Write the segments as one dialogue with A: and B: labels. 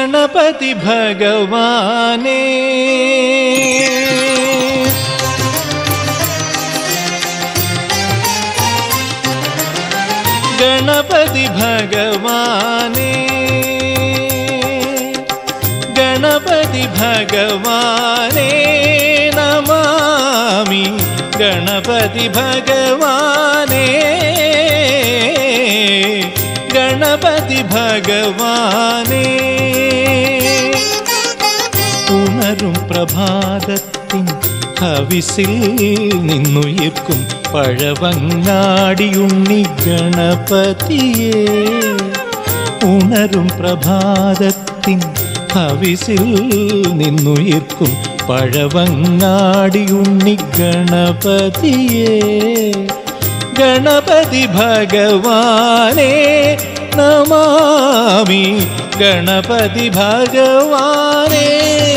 A: ഗണപതി ഭഗവാനേ ഗണപതി ഭഗവാനേ ഗണപതി ഭഗവാനേ നമാമി ഗണപതി ഭഗവാനേ ഗണപതി ഭഗവാനേ ഉണരും പ്രഭാതത്തിൻ ഹവിസിൽ നിന്നുയർക്കും പഴവങ്ങാടിയുണ്ണി ഗണപതിയേ ഉണരും പ്രഭാതത്തിൻ ഹവിസിൽ നിന്നുയർക്കും പഴവങ്ങാടിയുണ്ണി ഗണപതിയേ ഗണപതി ഭഗവാനേ നമാമി ഗണപതി ഭഗവാനേ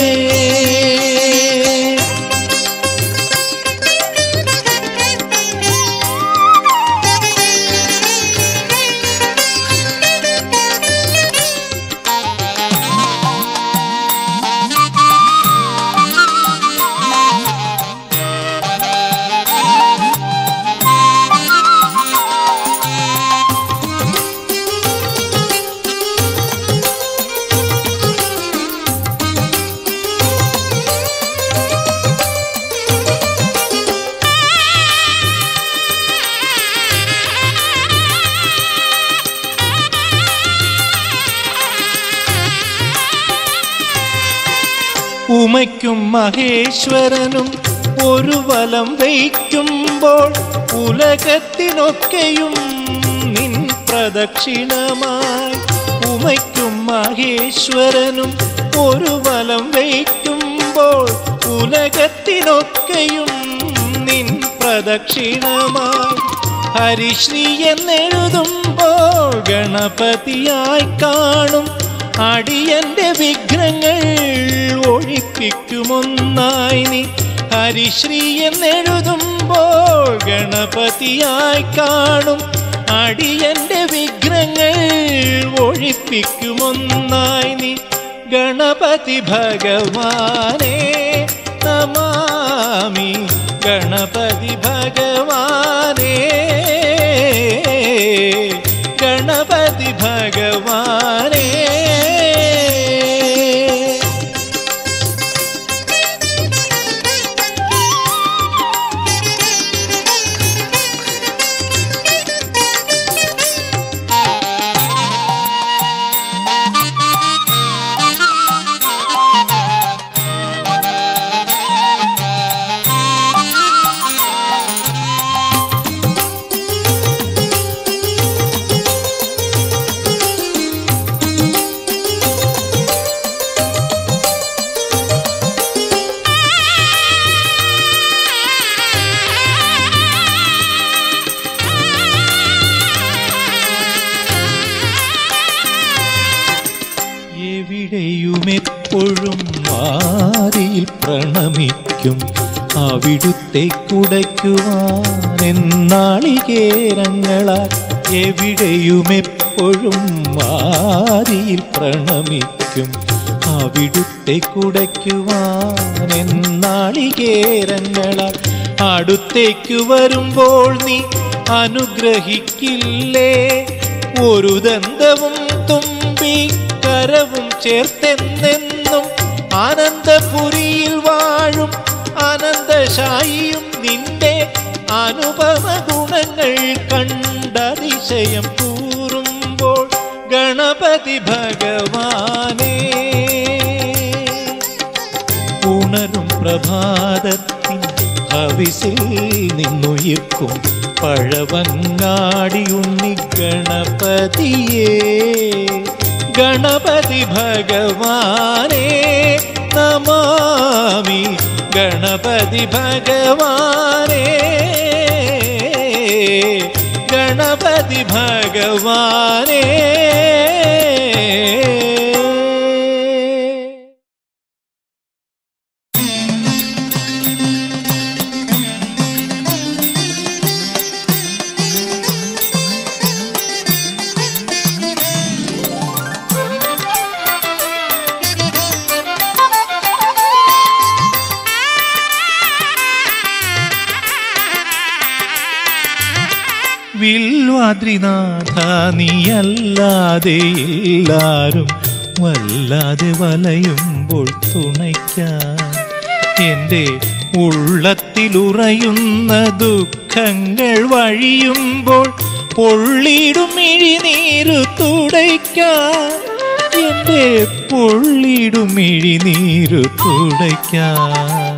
A: ഉമയ്ക്കും മഹേശ്വരനും ഒരു വലം വയ്ക്കുമ്പോൾ ഉലകത്തിനൊക്കെയും നിൻ പ്രദക്ഷിണമായി ഉമയ്ക്കും മഹേശ്വരനും ഒരു വലം വയ്ക്കുമ്പോൾ ഉലകത്തിനൊക്കെയും നിൻ പ്രദക്ഷിണമായി ഹരിശ്രീ എന്നെഴുതുമ്പോൾ ഗണപതിയായി കാണും അടിയന്റെ വിഘ്നങ്ങൾ ഒഴിപ്പിക്കുമൊന്നായി നീ ഹരിശ്രീ എന്നെഴുതുമ്പോൾ ഗണപതിയായി കാണും അടിയന്റെ വിഘ്നങ്ങൾ ഒഴിപ്പിക്കുമൊന്നായി നീ ഗണപതി ഭഗവാനേ നമാമി ഗണപതി ഭഗവാനേ ഗണപതി ഭഗവാനേ എവിടെയുമെപ്പോഴും മാറിയിൽ പ്രണമിക്കും അവിടുത്തെ കുടയ്ക്കുവാൻ എന്നാളികേരങ്ങളാൽ എവിടെയുമെപ്പോഴും മാറിയിൽ പ്രണമിക്കും അവിടുത്തെ കുടയ്ക്കുവാൻ എന്നാളികേരങ്ങളാൽ അടുത്തേക്കു വരുമ്പോൾ നീ അനുഗ്രഹിക്കില്ലേ ഒരു ദന്തവും തുമ്പി കരവും ചേർത്തെന്നെന്നും ആനന്ദപുരിയിൽ വാഴും ആനന്ദശായിയും നിന്റെ അനുപമ ഗുണങ്ങൾ കണ്ടതിശയം കൂറുമ്പോൾ ഗണപതി ഭഗവാനേ ഉണരും പ്രഭാതത്തിൻ ഹവിസിൽ നിന്നുയിർക്കും പഴവങ്ങാടിയുണ്ണി ഗണപതിയേ ഗണപതി ഭഗവാനേ നമാമി ഗണപതി ഭഗവാനേ ഗണപതി ഭഗവാനേ
B: Thank you.
A: വിൽവാദ്രിനാഥ നീയല്ലാതെ എല്ലാരും വല്ലാതെ വലയുമ്പോൾ തുണയ്ക്കാൻ എൻ്റെ ഉള്ളത്തിലുറയുന്ന ദുഃഖങ്ങൾ വഴിയുമ്പോൾ പൊള്ളിടും ഇഴിനീരു തുടയ്ക്കാൻ എൻ്റെ പൊള്ളിടും ഇഴിനീരു തുടയ്ക്കാൻ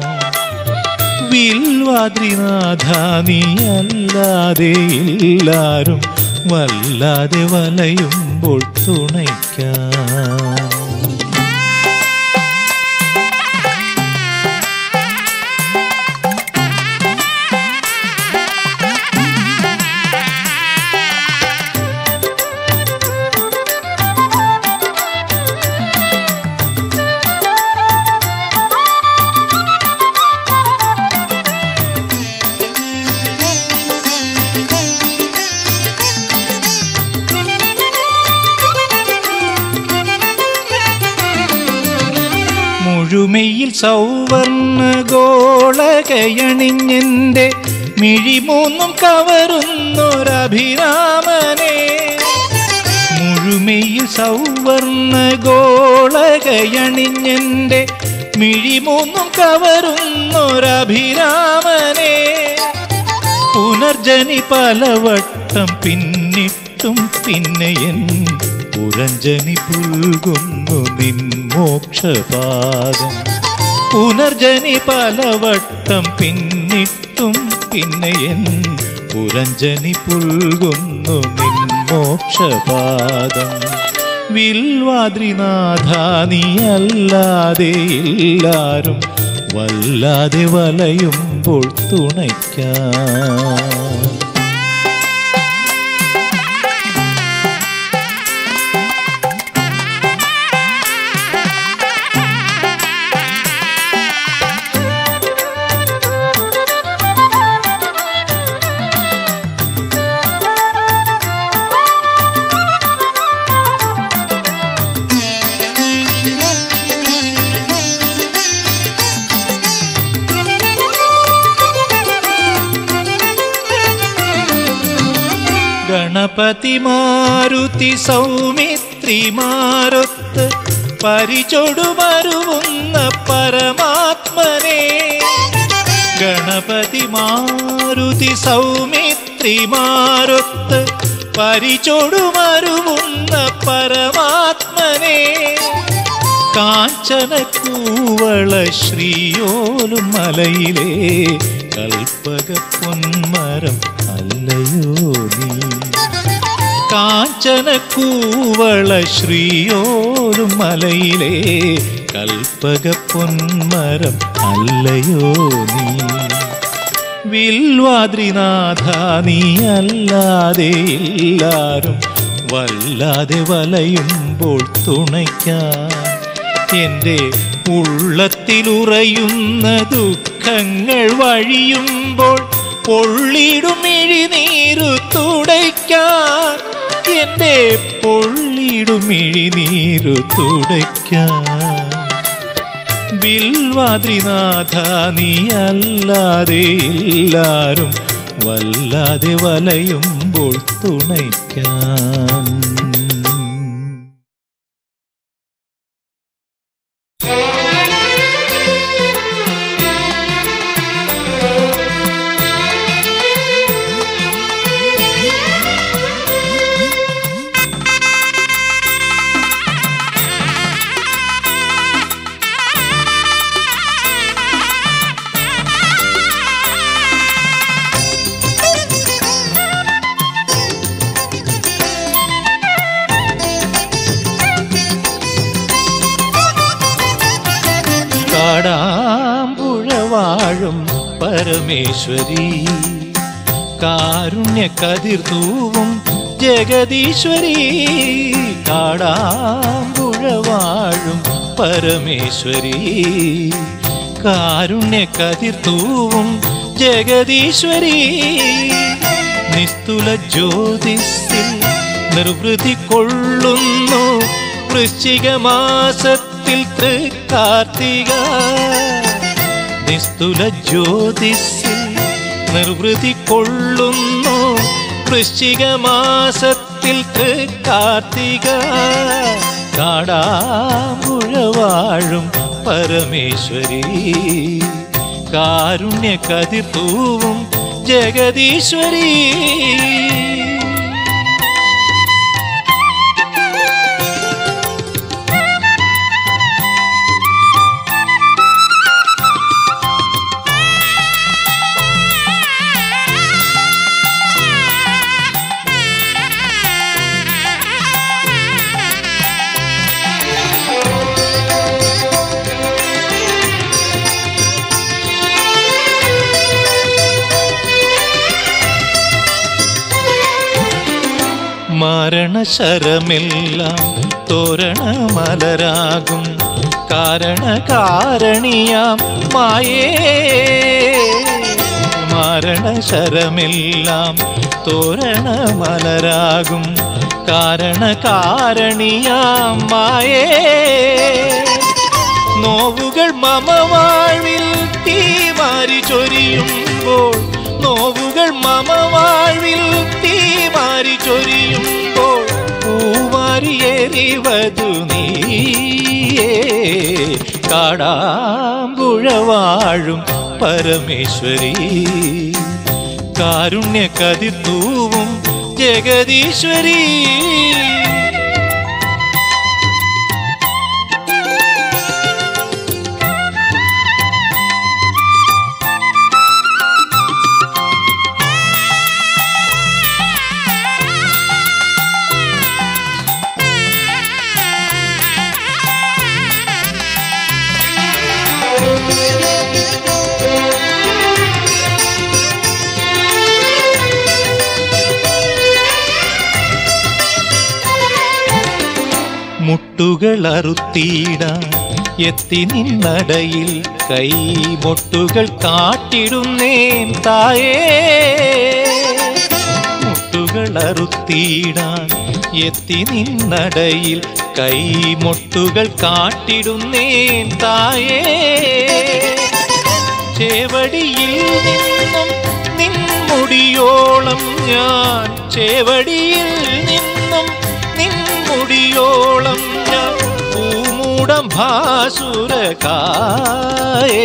A: വിൽവാദ്രിനാഥ നീയല്ലാതെ എല്ലാരും വല്ലാതെ വലയുമ്പോൾ തുണയ്ക്കാൻ മുഴുമയിൽ സൗവർണ ഗോളകയണിഞ്ഞെന്റെ മിഴിമൂന്നും കവറുന്നൊരഭിരാമനെ മുഴുമയിൽ സൗവർണ ഗോളകയണിഞ്ഞെന്റെ മിഴിമൂന്നും കവറുന്നൊരഭിരാമനെ പുനർജനി പലവട്ടം പിന്നിട്ടും പിന്നെയൻ പുരഞ്ജനി പുൽകുന്നു നിൻ മോക്ഷപാദം പുനർജനി പലവട്ടം പിന്നിട്ടും പിന്നെയൻ പുരഞ്ജനി പുൽകുന്നു നിൻ മോക്ഷപാദം വിൽവാദ്രിനാഥ നീയല്ലാതെ എല്ലാരും വല്ലാതെ വലയുമ്പോൾ തുണയ്ക്കാൻ ഗണപതി മാരുതി സൗമിത്രി മാരൊത്ത് പരിചൊടുമരുവുന്ന പരമാത്മനെ ഗണപതി മാരുതി സൗമിത്രി മാരൊത്ത് പരിചൊടുമരുവുന്ന പരമാത്മനെ കാഞ്ചന കൂവള ശ്രീയോലും മലയിലെ കൽപ്പക പൊന്മരം അല്ലയോ നീ കാഞ്ചന കൂവള ശ്രീയോലും മലയിലെ കൽപ്പക പൊന്മരം അല്ലയോ നീ വിൽവാദ്രിനാഥ നീയല്ലാതെ എല്ലാരും വല്ലാതെ വലയുമ്പോൾ തുണയ്ക്കാൻ എൻ്റെ ഉള്ളത്തിലുറയുന്ന ദുഃഖങ്ങൾ വഴിയുമ്പോൾ പൊള്ളിടും ഇഴിനീരു തുടയ്ക്കാൻ എൻ്റെ പൊള്ളിടും ഇഴിനീരു തുടയ്ക്കാൻ ബിൽവാദ്രിനാഥ നീയല്ലാതെ എല്ലാരും വല്ലാതെ വലയുമ്പോൾ തുണയ്ക്കാൻ കാടാമ്പുഴ വാഴും പരമേശ്വരി കാരുണ്യ കതിർ തൂവും ജഗദീശ്വരി കാടാമ്പുഴ വാഴും പരമേശ്വരി കാരുണ്യ കതിർ തൂവും ജഗദീശ്വരി നിസ്തുല ജ്യോതിസിൽ നിർവൃതി കൊള്ളുന്നു വൃശ്ചിക മാസത്തിൽ തൃക്കാർത്തിക നിസ്തുല ജ്യോതിസിൽ നിർവൃതി കൊള്ളുന്നു വൃശ്ചിക മാസത്തിൽ കാർത്തിക കാടാമ്പുഴവാഴും പരമേശ്വരി കാരുണ്യ കതിർത്തൂവും ജഗദീശ്വരി മരണശരമെല്ലാം തോരണ മലരാകും കാരണ കാരണിയാം മായേ മരണശരമെല്ലാം തോരണ മലരാകും കാരണ കാരണിയാം മായേ നോവുകൾ മമ വാഴ്വിൽ തീമാരി ചൊരിയുമ്പോൾ നോവുകൾ മമ വാഴ്വിൽ തീമാരി ചൊരിയുമ്പോൾ പൂമാരിയെറിവതു നീയേ കാടാമ്പുഴ വാഴും പരമേശ്വരി കാരുണ്യ കതിർത്തൂവും ജഗദീശ്വരി മുട്ടുകൾ അറുത്തിടാൻ എത്തി നിന്നടയിൽ കൈമൊട്ടുകൾ കാട്ടിടുന്നേൻ തായേ മുട്ടുകൾ അറുത്തിടാൻ എത്തി നിന്നടയിൽ കൈമൊട്ടുകൾ കാട്ടിടുന്നേൻ തായേ ചേവടിയിൽ നിന്നും നിൻമുടിയോളം ഞാൻ ചേവടിയിൽ നിന്നും നിൻമുടിയോളം ഞാൻ പൂമൂടം ഭാസുരകായേ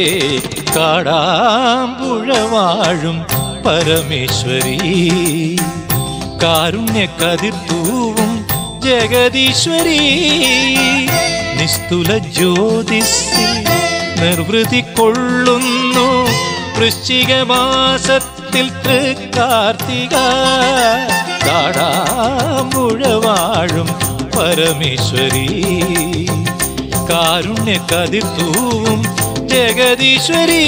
A: കാടാമ്പുഴ വാഴും പരമേശ്വരി കാരുണ്യ കതിർത്തൂവും ജഗദീശ്വരി നിസ്തുല ജ്യോതിസിൽ നിർവൃതി കൊള്ളുന്നു വൃശ്ചിക മാസത്തിൽ തൃക്കാർത്തിക കാടാമ്പുഴ വാഴും പരമേശ്വരി കാരുണ്യ കതിർത്തൂവും ജഗദീശ്വരി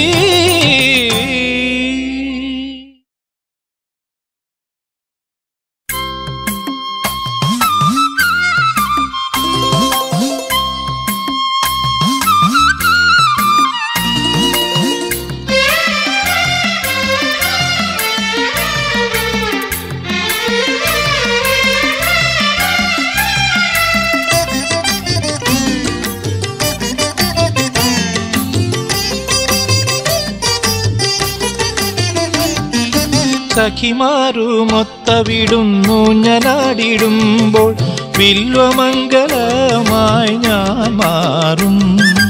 A: സഖിമാരുമൊത്ത വിടുന്നു ഞാനാടിടുമ്പോൾ വില്വമംഗലമായി ഞാൻ മാറും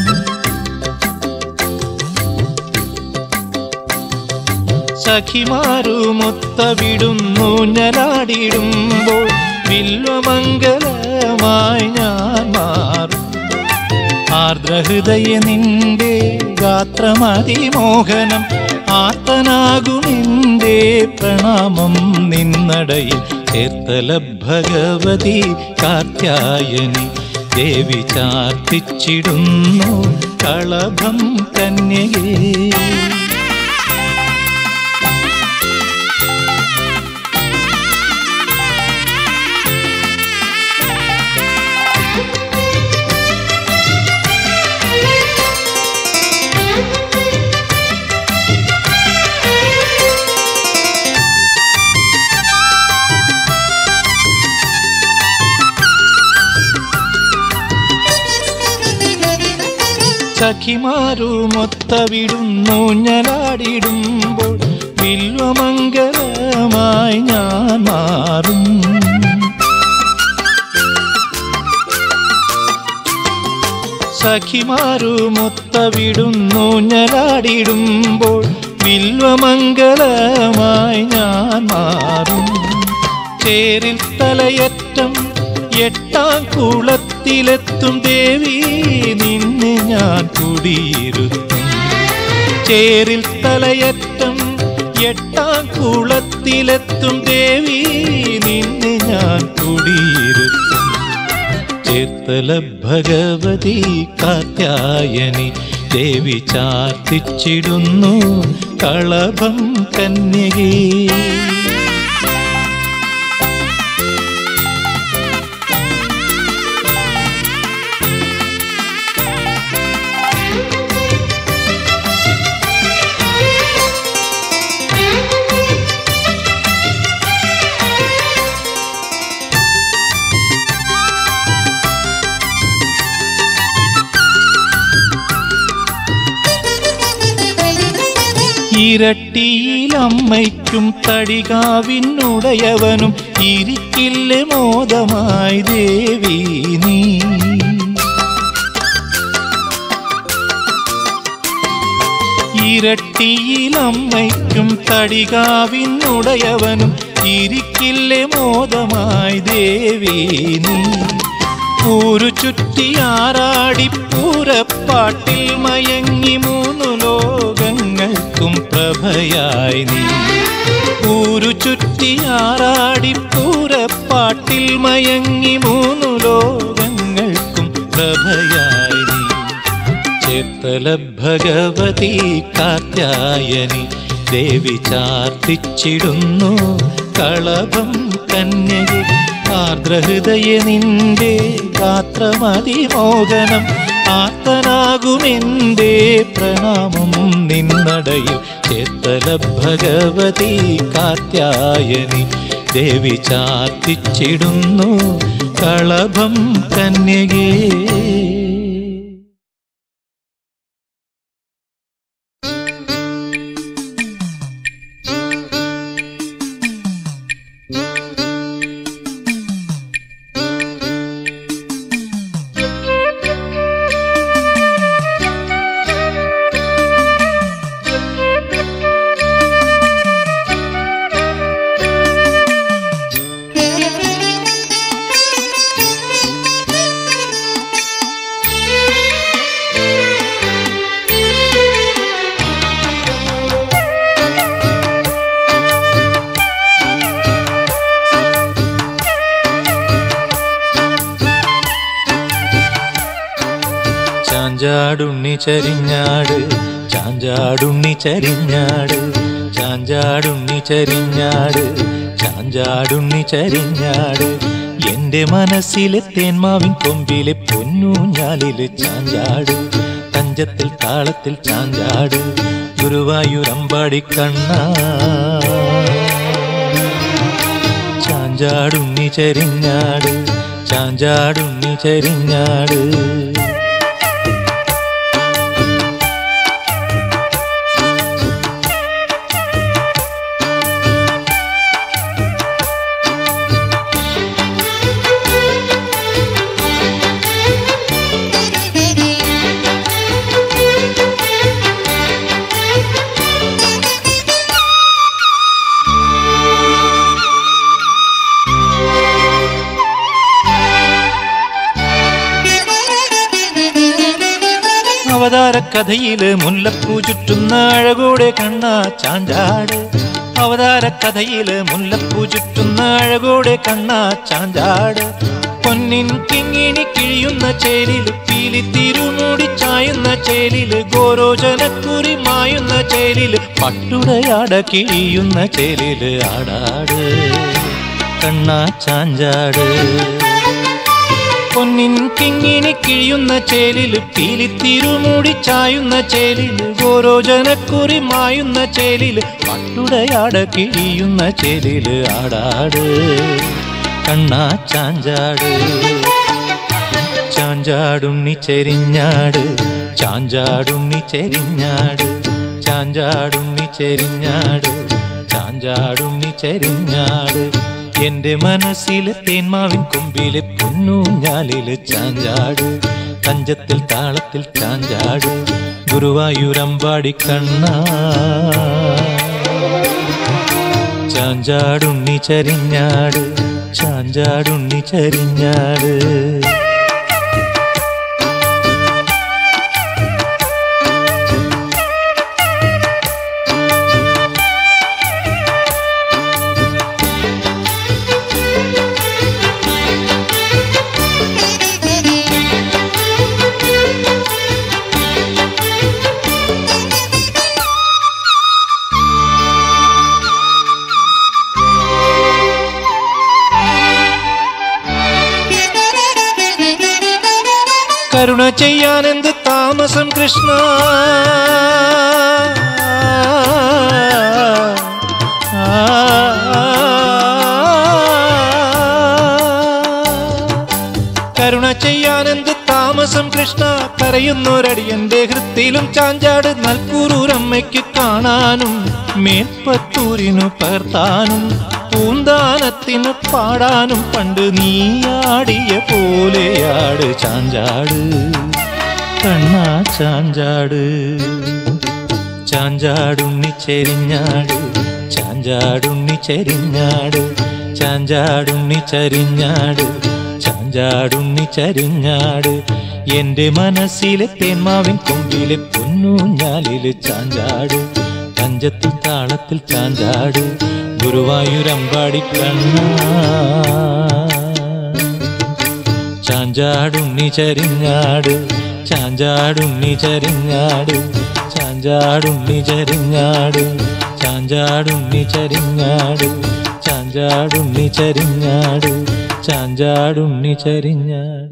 A: സഖിമാരുമൊത്ത വിടുന്നു ഞാനാടിടുമ്പോൾ വില്വമംഗലമായി ഞാൻ മാറും ആർദ്രഹൃദയ നിന്റെ ഗാത്രമതിമോഹനം ആർത്തനാകുമെന്റെ പ്രണാമം നിന്നടയിൽ ചേർത്തല ഭഗവതി കാർത്യായനി ദേവി ചാർത്തിച്ചിടുന്നു കളഭം കന്യകേ സഖിമാരുമൊത്ത വിടുന്നു ഞാനാടിടുമ്പോൾ വില്വമംഗലമായി ഞാൻ മാറും സഖിമാരുമൊത്തവിടുന്നു ഞലാടിടുമ്പോൾ വില്വമംഗലമായി ഞാൻ മാറും ചേരിൽ തലയറ്റം എട്ടാം കുളത്തിലെത്തും ദേവി നിന്നെ ഞാൻ കുടിയിരുത്തും ചേരിൽ തലയറ്റം എട്ടാം കുളത്തിലെത്തും ദേവി നിന്നെ ഞാൻ കുടിയിരുത്തും ചേർത്തല ഭഗവതി കാത്യായനി ദേവി ചാർത്തിച്ചിടുന്നു കളഭം കന്യകേ ഇരട്ടിയിലമ്മയ്ക്കും തടികാവിനുടയവനും ഇരിക്കില്ലേ മോദമായി ദേവി നീ ഇരട്ടിയിലമ്മയ്ക്കും തടികാവിനുടയവനും ഇരിക്കില്ലേ മോദമായി ദേവി നീ ഊരു ചുറ്റിയാറാടി പൂരപ്പാട്ടിൽ മയങ്ങി മൂന്നു ലോകങ്ങൾക്കും പ്രഭയായി നീ ഊരു ചുറ്റിയാറാടി പൂരപ്പാട്ടിൽ മയങ്ങി മൂന്നു ലോകങ്ങൾക്കും പ്രഭയായി നീ ചേർത്തല ഭഗവതി കാത്യായനി ദേവി ചാർത്തിച്ചിടുന്നു കളഭം കന്യകെ ആർദ്രഹൃദയ നിന്റെ ഗാത്രമതിമോഹനം ആർത്തനാകുമെന്റെ പ്രണാമം നിന്നടയിൽ ചേർത്തല ഭഗവതി കാത്യായനി ദേവി ചാർത്തിച്ചിടുന്നു കളഭം കന്യകേ ചാഞ്ചാടുണ്ണി ചരിഞ്ഞാട് ചാഞ്ചാടുണ്ണി ചരിഞ്ഞാട് ചാഞ്ചാടുണ്ണി ചരിഞ്ഞാട് ചാഞ്ചാടുണ്ണി ചരിഞ്ഞാട് എന്റെ മനസ്സിലെ തേന്മാവിൻ കൊമ്പിലെ പൊന്നൂഞ്ഞാലിലെ ചാഞ്ചാട് തഞ്ചത്തിൽ താളത്തിൽ ചാഞ്ചാട് ഗുരുവായൂരമ്പാടി കണ്ണ ചാഞ്ചാടുണ്ണി ചരിഞ്ഞാട് ചാഞ്ചാടുണ്ണി ചരിഞ്ഞാട് അവതാര കഥയില് മുല്ലപ്പൂ ചുറ്റുന്ന അഴകോടെ കണ്ണ ചാഞ്ചാട് അവതാര കഥയില് മുല്ലപ്പൂ ചുറ്റുന്ന അഴകോടെ കണ്ണ ചാഞ്ചാട് പൊന്നിൻ കിങ്ങിണി കിഴിയുന്ന ചേലില് പീലി തിരുമൂടി ചായുന്ന ചേലില് ഗോരോചനക്കുറി മായുന്ന ചേലില് പട്ടുടയാട കിഴിയുന്ന ചേലില് ആടാട് കണ്ണാ ചാഞ്ചാട് പൊന്നിൻ കിങ്ങിണി കിഴിയുന്ന ചേലില് പീലിത്തിരുമൂടി ചായുന്ന ചേലില് ഓരോ ജനക്കുറി മായുന്ന ചേലില് പട്ടുടയാട കിഴിയുന്ന ചേലില് ആടാട് കണ്ണാ ചാഞ്ചാട് ചാഞ്ചാടുണ്ണി ചെരിഞ്ഞാട് ചാഞ്ചാടുണ്ണി ചെരിഞ്ഞാട് ചാഞ്ചാടുണ്ണി ചെരിഞ്ഞാട് ചാഞ്ചാടുണ്ണി ചരിഞ്ഞാട് എന്റെ മനസ്സിലെ തേന്മാവിൻ കൊമ്പിലെ പൊന്നൂഞ്ഞാലില് ചാഞ്ചാട് തഞ്ചത്തിൽ താളത്തിൽ ചാഞ്ചാട് ഗുരുവായൂരമ്പാടി കണ്ണ ചാഞ്ചാടുണ്ണി ചരിഞ്ഞാട് ചാഞ്ചാടുണ്ണി ചരിഞ്ഞാട് കരുണ ചെയ്യാൻ എന്ത് താമസം കൃഷ്ണ കരുണ ചെയ്യാൻ എന്ത് താമസം കൃഷ്ണ കരയുന്നൊരടിയന്റെ ഹൃത്തിലും ചാഞ്ചാട് നൽകൂറൂരമ്മയ്ക്ക് കാണാനും മേൽപ്പത്തൂരിനു പകർത്താനും പൂന്താനത്തിന് പാടാനും പണ്ട് നീയാടിയ പോലെയാട് ചാഞ്ചാട് കണ്ണാ ചാഞ്ചാട് ചാഞ്ചാടുണ്ണി ചെരിഞ്ഞാട് ചാഞ്ചാടുണ്ണി ചെരിഞ്ഞാട് ചാഞ്ചാടുണ്ണി ചരിഞ്ഞാട് ചാഞ്ചാടുണ്ണി ചരിഞ്ഞാട് എന്റെ മനസ്സിലെ തേന്മാവിൻ കൊമ്പിലെ പൊന്നൂഞ്ഞാലില് ചാഞ്ചാട് പഞ്ചത്തിൽ താളത്തിൽ ചാഞ്ചാട് ഗുരുവായൂരമ്പാടി കണ്ണ ചാഞ്ചാടുണ്ണി ചരിഞ്ഞാട് ചാഞ്ചാടുണ്ണി ചരിഞ്ഞാട് ചാഞ്ചാടുണ്ണി ചരിഞ്ഞാട് ചാഞ്ചാടുണ്ണി ചരിഞ്ഞാട് ചാഞ്ചാടുണ്ണി ചരിഞ്ഞാട് ചാഞ്ചാടുണ്ണി ചരിഞ്ഞാട്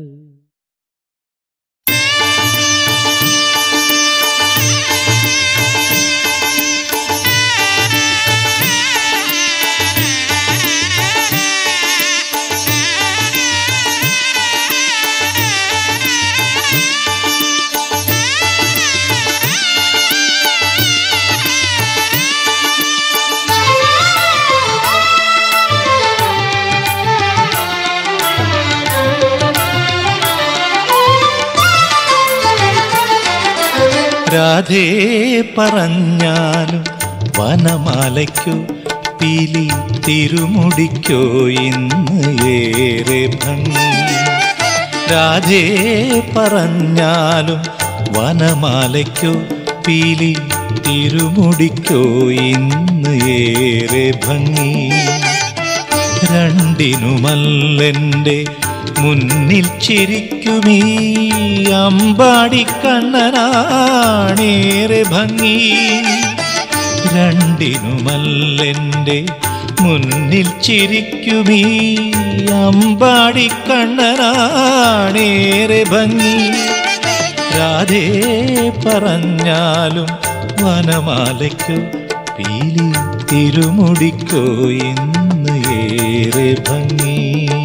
A: രാധേ പറഞ്ഞാലും വനമാലയ്ക്കോ പീലി തിരുമുടിക്കോ ഇന്ന് ഏറെ ഭംഗി രാധേ പറഞ്ഞാലും വനമാലയ്ക്കോ പീലി തിരുമുടിക്കോ ഇന്ന് ഏറെ ഭംഗി രണ്ടിനുമല്ലെൻ്റെ മുന്നിൽ ചിരിക്കുമീ അമ്പാടി കണ്ണനാണേറെ ഭംഗി രണ്ടിനുമല്ലെൻ്റെ മുന്നിൽ ചിരിക്കുമീ അമ്പാടി കണ്ണനാണേറെ ഭംഗി രാധേ പറഞ്ഞാലും വനമാലയ്ക്കോ പീലി തിരുമുടിക്കോ ഇന്ന് ഏറെ ഭംഗി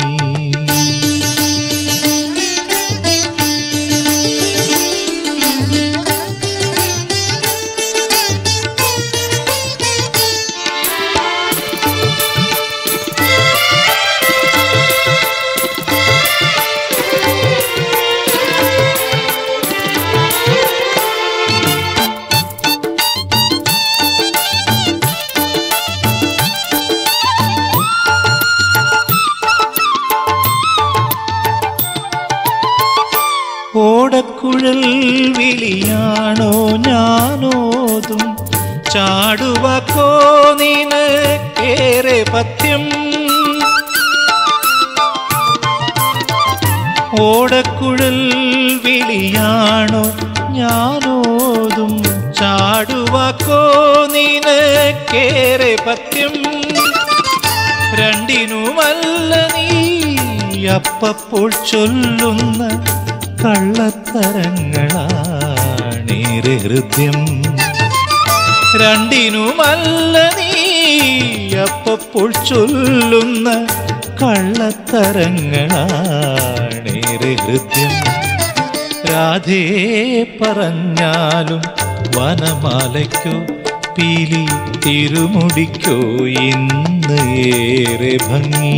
A: ഓടക്കുഴൽ വിളിയാണോ ഞാനോതും ചാടുവാക്കോ നിനക്കേറെ പഥ്യം ഓടക്കുഴൽ വിളിയാണോ ഞാനോതും ചാടുവാക്കോ നിനക്കേറെ പഥ്യം രണ്ടിനുമല്ല നീ അപ്പപ്പോൾ ചൊല്ലുന്ന കള്ളത്തരങ്ങളാണേറെ ഹൃദ്യം രണ്ടിനുമല്ല നീ അപ്പപ്പോൾ ചൊല്ലുന്ന കള്ളത്തരങ്ങളാണേറെ ഹൃദ്യം രാധേ പറഞ്ഞാലും വനമാലയ്ക്കോ പീലി തിരുമുടിക്കോ ഇന്ന് ഏറെ ഭംഗി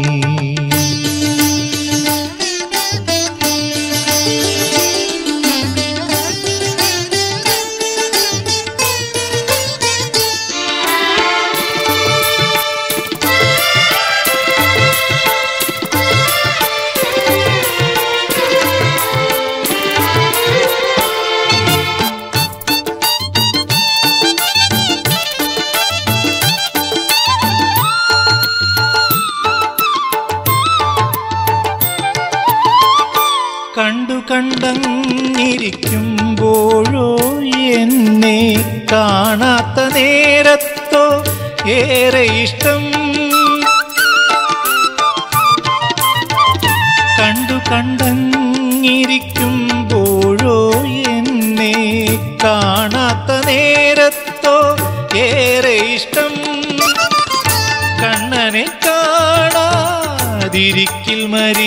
A: കണ്ടു കണ്ടങ്ങിരിക്കുമ്പോഴോ എന്നെ കാണാത്ത നേരത്തോ ഏറെ ഇഷ്ടം കണ്ടു കണ്ടങ്ങിരിക്കുമ്പോഴോ എന്നെ കാണാത്ത നേരത്തോ ഏറെ ഇഷ്ടം കണ്ണനെ കാണാതിരിക്കിൽ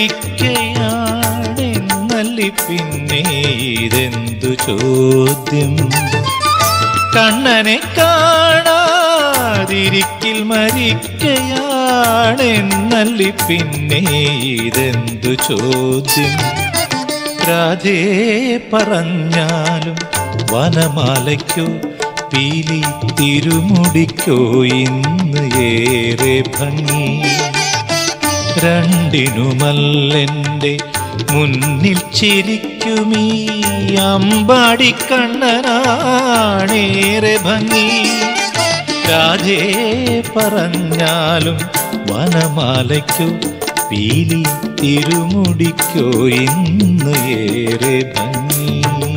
A: മരിക്കയാണെന്നല്ലി പിന്നെ ഇതെന്തു ചോദ്യം കണ്ണനെ കാണാതിരിക്കിൽ മരിക്കയാണെന്നല്ലി പിന്നെ ഇതെന്തു ചോദ്യം രാധേ പറഞ്ഞാലും വനമാലയ്ക്കോ പീലി തിരുമുടിക്കോ ഇന്ന് ഏറെ ഭംഗി രണ്ടിനുമല്ലെൻ്റെ മുന്നിൽ ചിരിക്കുമീ അമ്പാടിക്കണ്ണനാണേറെ ഭംഗി രാധേ പറഞ്ഞാലും വനമാലയ്ക്കോ പീലി തിരുമുടിക്കോ ഇന്ന് ഏറെ ഭംഗി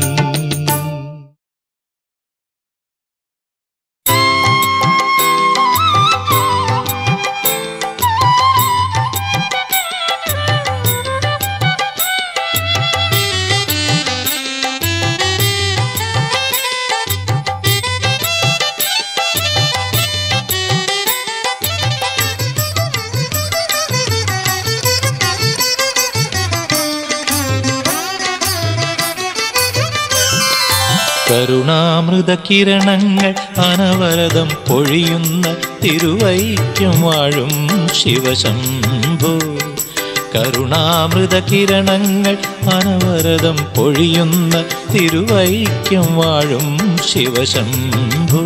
A: കരുണാമൃത കിരണങ്ങൾ അനവരതം പൊഴിയുന്ന തിരുവൈക്യം വാഴും ശിവശംഭോ കരുണാമൃത കിരണങ്ങൾ അനവരതം പൊഴിയുന്ന തിരുവൈക്യം വാഴും ശിവശംഭോ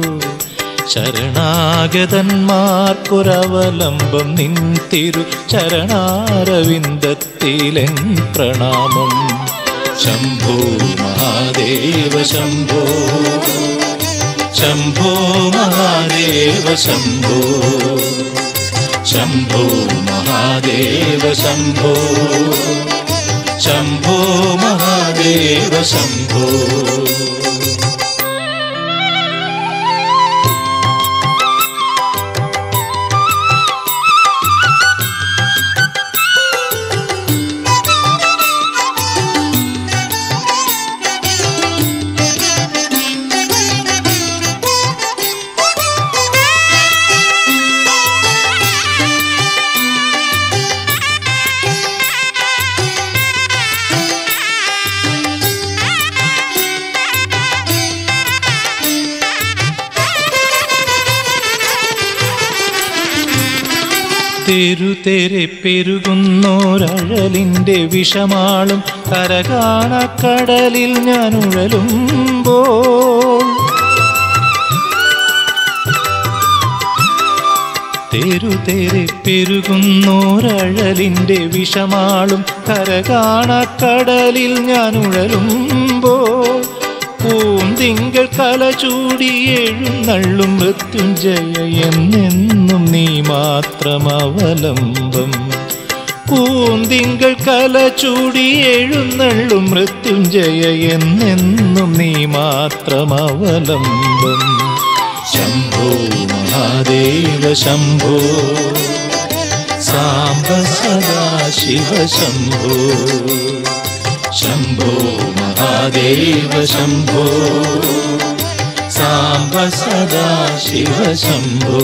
A: ശരണാഗതന്മാർക്കൊരവലംബം നിൻ തിരു ചരണാരവിന്ദത്തിലെൻ പ്രണാമം ശംഭോ മഹാദേവ ശംഭോ ശംഭോ മഹാദേവ ശംഭോ ശംഭോ മഹാദേവ ശംഭോ ശംഭോ മഹാദേവ ശംഭോ തെരുതെരെ പെരുകുന്നോരഴലിൻ്റെ വിഷമാളും കരകാണ കടലിൽ ഞാൻ ഉഴലുമ്പോൾ തെരുതെരെ പെരുകുന്നോരഴലിൻ്റെ വിഷമാളും കരകാണ കടലിൽ ഞാൻ ഉഴലുമ്പോൾ പൂന്തിങ്കൾ കല ചൂടി എഴുന്നള്ളും മൃത്യുഞ്ജയ എന്നെന്നും നീ മാത്രം അവലംബം പൂന്തിങ്കൾ കല ചൂടി എഴുന്നള്ളും മൃത്യുഞ്ജയ എന്നെന്നും നീ മാത്രം അവലംബം ശംഭോ മഹാദേവ ശംഭോ സാംബ സദാ ശിവ ശംഭോ ശംഭോ മഹാദേവ ശംഭോ സാംബ സദാ ശിവ ശംഭോ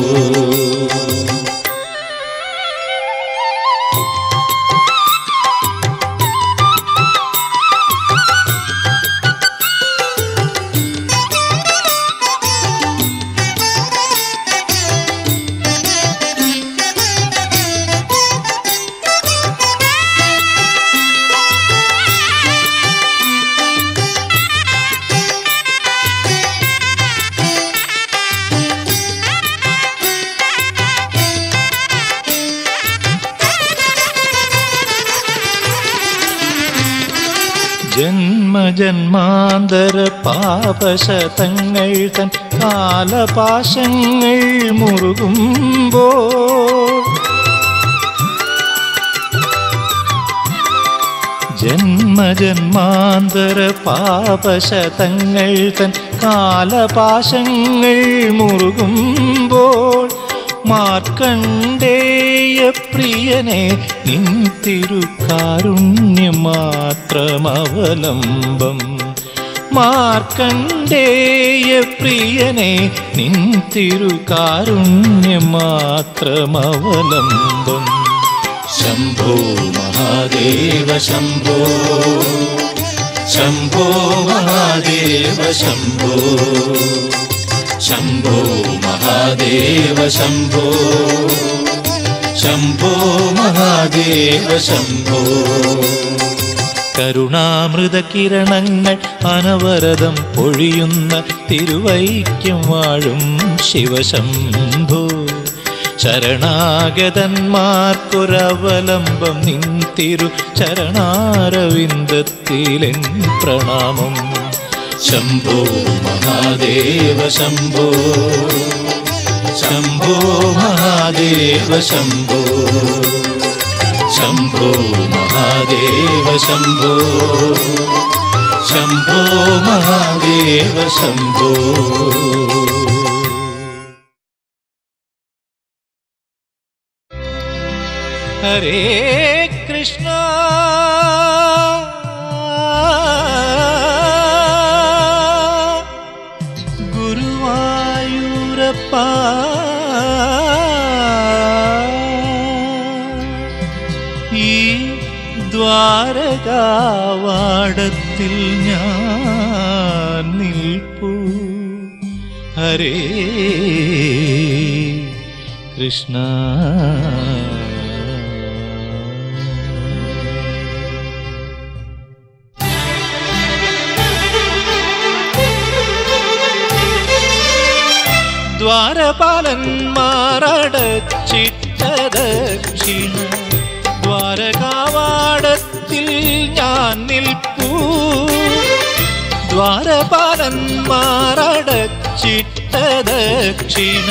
A: ജന്മജന്മാന്തര പാപശതങ്ങൾ തൻ കാലപാശങ്ങൾ മുറുകുമ്പോൾ ജന്മജന്മാന്തര പാപശതങ്ങൾ തൻ കാലപാശങ്ങൾ മുറുകുമ്പോൾ മാർക്കണ്ഡേയ പ്രിയനെ നിൻ തിരുക്കാരുണ്യം മാത്രമവലംബം മാർക്കണ്ഡേയ പ്രിയനെ നിൻ തിരുക്കാരുണ്യം മാത്രമവലംബം ശംഭോ മഹാദേവ ശംഭോ ശംഭോ മഹാദേവ ശംഭോ ശംഭോ മഹാദേവ ശംഭോ ശംഭോ മഹാദേവ ശംഭോ കരുണാമൃത കിരണങ്ങൾ അനവരതം പൊഴിയുന്ന തിരുവൈക്യം വാഴും ശിവശംഭോ ശരണാഗതന്മാർക്കൊരവലംബം നിൻ തിരു ചരണാരവിന്ദത്തിലെൻ പ്രണാമം ശംഭോ മഹാദേവ ശംഭോ ശംഭോ മഹാദേവ ശംഭോ ശംഭോ മഹാദേവ ശംഭോ ശംഭോ മഹാദേവ ശംഭോ ഹരേ കൃഷ്ണ ഗുരുവായൂരപ്പ ഈ ദ്വാരകാവാടത്തിൽ ഞാൻ നിൽപ്പൂ ഹരേ കൃഷ്ണ ദ്വാരപാലന്മാരടച്ചിട്ട ദക്ഷിണ ദ്വാരകാവാടത്തിൽ ഞാൻ നിൽപ്പൂ ദ്വാരപാലന്മാരടച്ചിട്ട ദക്ഷിണ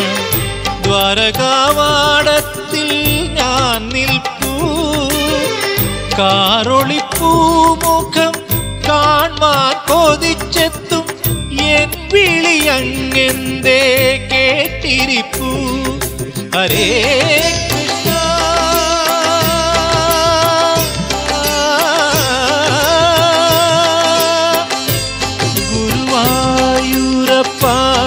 A: ദ്വാരകാവാടത്തിൽ ഞാൻ നിൽപ്പൂ കാറൊളിപ്പൂ മുഖം കാൺമാൻ കൊതിച്ചെത്തും എൻ വിളി അങ്ങെന്തേ കേട്ടിരിപ്പൂ ഹരേ കൃഷ്ണ ഗുരുവായൂരപ്പ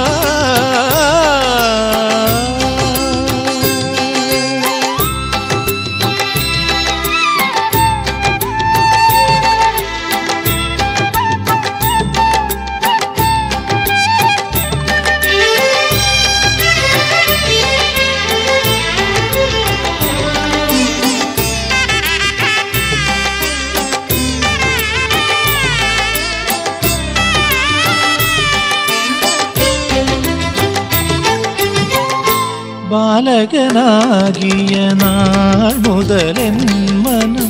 A: ബാലകനാകിയ നാൾ മുതലെൻ മനം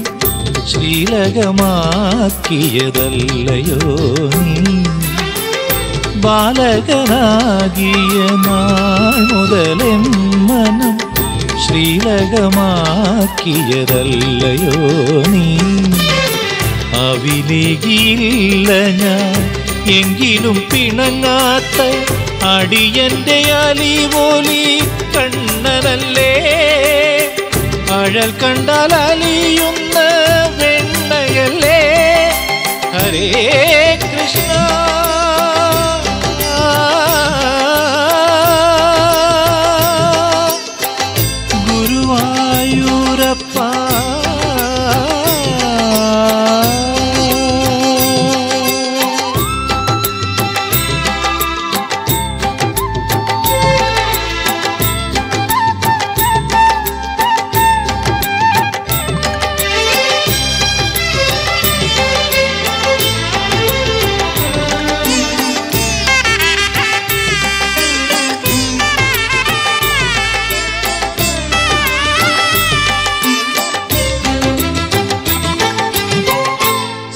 A: ശ്രീലകമാക്കിയതല്ലയോ നീ ബാലകനാകിയ നാൾ മുതലെൻ മനം ശ്രീലകമാക്കിയതല്ലയോ നീ അവിലേകിയില്ല ഞാൻ എങ്കിലും പിണങ്ങാത്ത അടിയന്റെ അലിവോലി കണ്ണനല്ലേ അഴൽ കണ്ടാൽ അലിയുന്ന വെണ്ണയല്ലേ ഹരേ കൃഷ്ണ ഗുരുവായൂരപ്പ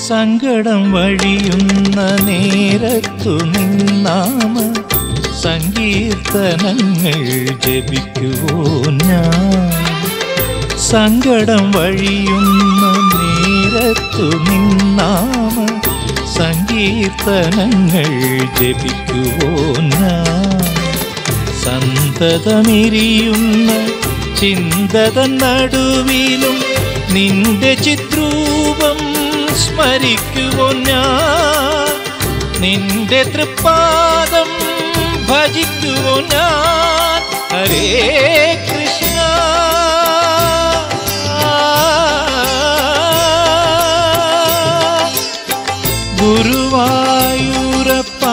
A: സങ്കടം വഴിയുന്ന നേരത്തു നിന്നാമ സങ്കീർത്തനങ്ങൾ ജപിക്കുവോ ഞാൻ സങ്കടം വഴിയുന്ന നേരത്ു നിന്നാമ സങ്കീർത്തനങ്ങൾ ജപിക്കുവോ ഞാൻ സന്തതമിരിയുന്ന ചിന്തതൻ നടുവിലും നിന്റെ ചിത്രൂപം സ്മരിക്കുവോ ഞാൻ നിന്റെ തൃപ്പാദം ഭജിക്കുവോ ഞാൻ ഹരേ കൃഷ്ണ ഗുരുവായൂരപ്പ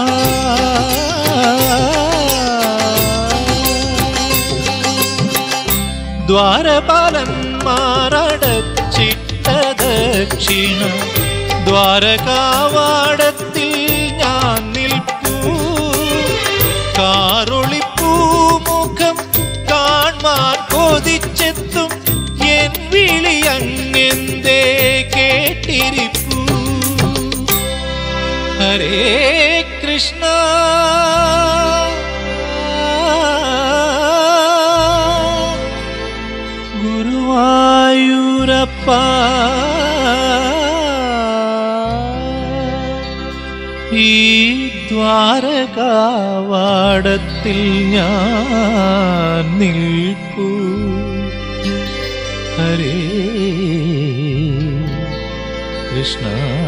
A: ദ്വാരപാലന്മാരടച്ചിട്ട ദക്ഷിണ ദ്വാരകാവാടത്തിൽ ഞാൻ നിൽപ്പൂ കാറൊളിപ്പൂ മുഖം കാൺമാൻ കൊതിച്ചെത്തും എൻ വിളി അങ്ങെന്തേ കേട്ടിരിപ്പൂ ഹരേ കൃഷ്ണ ഗുരുവായൂരപ്പ ഈ ദ്വാരകാവാടത്തിൽ ഞാൻ നിൽപ്പൂ ഹരേ കൃഷ്ണ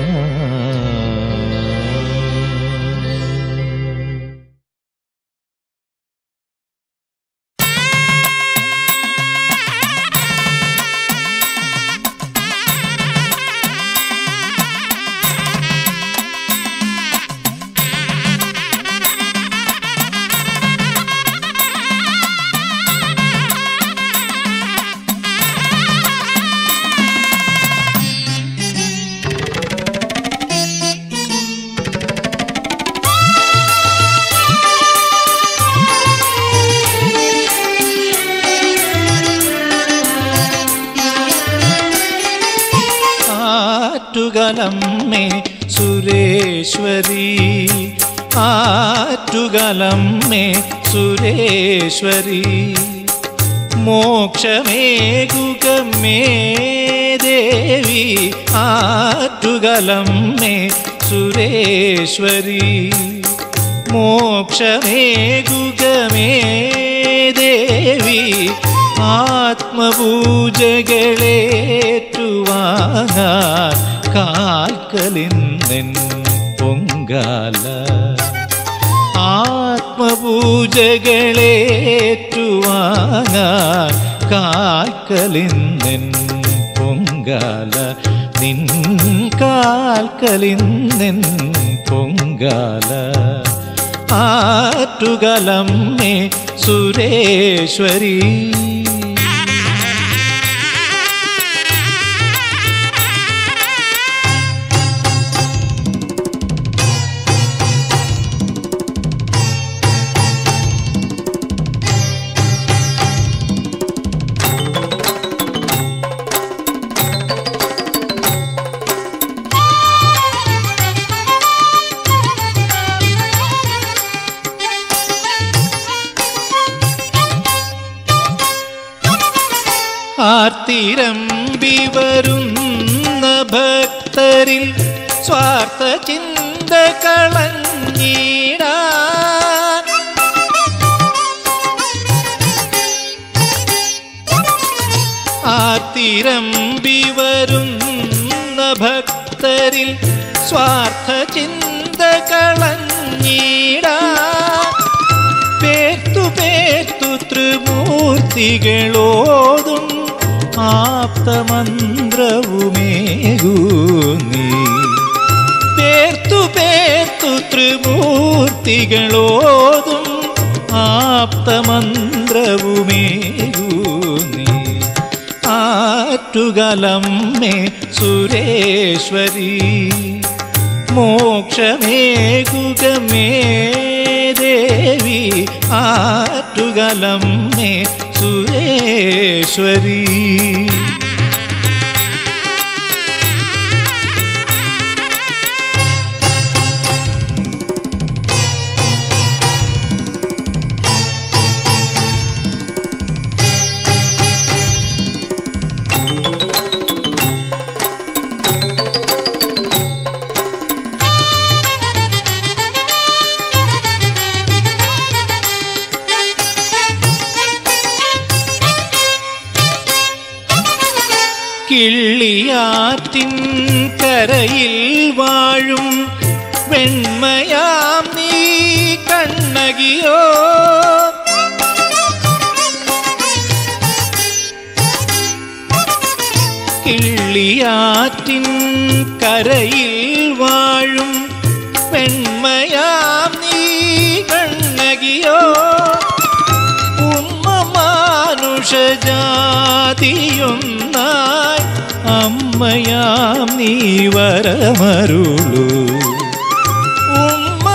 A: ആറ്റുകലമ്മേ സുരേശ്വരി ആറ്റുകലമ്മേ സുരേശ്വരി മോക്ഷമേകുകമേ ദേവി ആറ്റുകലമ്മേ സുരേശ്വരി മോക്ഷമേകുകമേ ദേവി ആത്മപൂജകളേറ്റുവാങ്ങാൻ കാൽക്കലിന്നെൻ പൊങ്കാല ആത്മപൂജകളേറ്റുവാങ്ങാൻ കാൽക്കലിന്നെൻ പൊങ്കാല നിൻ കാൽക്കലിന്നെൻ പൊങ്കാല ആറ്റുകലമ്മേ സുരേശ്വരി ആർത്തിരമ്പി വരുന്ന ഭക്തരിൽ സ്വാർത്ഥ ചിന്ത കളഞ്ഞിടാൻ ആർത്തിരമ്പി വരുന്ന ഭക്തരിൽ സ്വാർത്ഥ ചിന്ത കളഞ്ഞിടാൻ പേർത്തു പേർത്തു ത്രിമൂർത്തികളോതും ആപ്തമന്ത്രവുമേകൂ നീ പേർത്തു പേർത്തു ത്രിമൂർത്തികളോതും ആപ്തമന്ത്രവുമേകൂ നീ ആറ്റുകലമ്മേ സുരേശ്വരി മോക്ഷമേകുകമേ ദേവി ആറ്റുകലമ്മേ സുരേശ്വരി കിള്ളിയാറ്റിൻ കരയിൽ വാഴും വെണ്മയാം നീ കണ്ണകിയോ കിള്ളിയാറ്റിൻ കരയിൽ വാഴും വെണ്മയാം നീ കണ്ണകിയോ ഉമ്മ മാനുഷജാതിയൊന്നായി അമ്മയാം നീ വരമരുളൂ ഉമ്മ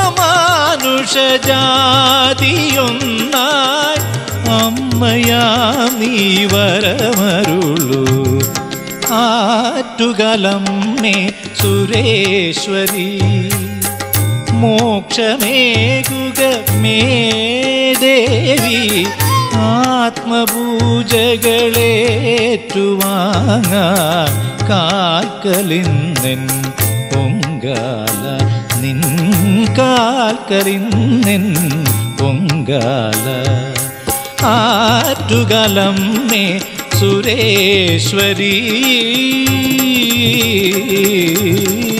A: മാനുഷജാതിയൊന്നായി അമ്മയാം നീ വരമരുളൂ ആറ്റുകലമ്മേ സുരേശ്വരി മോക്ഷമേകുക മേ ദേവി ആത്മപൂജകളേറ്റുവാങ്ങാൻ കാൽക്കലിന്നെൻ പൊങ്കാല നിൻ കാൽക്കലിന്നെൻ പൊങ്കാല ആറ്റുകലമ്മേ സുരേശ്വരീ